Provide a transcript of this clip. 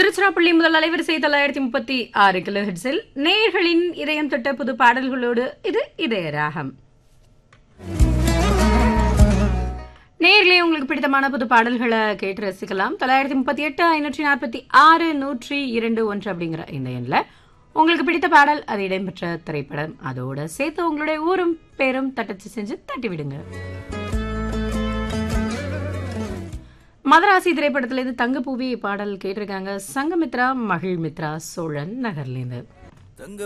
திருச்சிராப்பள்ளி முதல் அலைவரிசை தொள்ளாயிரத்தி முப்பத்தி ஆறு கிலோ ஹெட்ஸில் நேயர்களின் இதயம் தொட்ட புது பாடல்களோடு இது இதய ராகம் நேர்களே உங்களுக்கு பிடித்தமான புது பாடல்களை கேட்டு ரசிக்கலாம் தொள்ளாயிரத்தி முப்பத்தி எட்டு ஐநூற்றி நாற்பத்தி ஆறு நூற்றி இரண்டு ஒன்று அப்படிங்கிற இந்த எண்ணில் உங்களுக்கு பிடித்த பாடல் அது இடம்பெற்ற திரைப்படம் அதோட சேர்த்து உங்களுடைய ஊரும் பேரும் தட்டச்சு செஞ்சு தட்டி விடுங்க மதராசி திரைப்படத்திலேருந்து தங்கப்பூவி பாடல் கேட்டிருக்காங்க சங்கமித்ரா மகிழ்மித்ரா சோழன் நகர்லேருந்து தங்க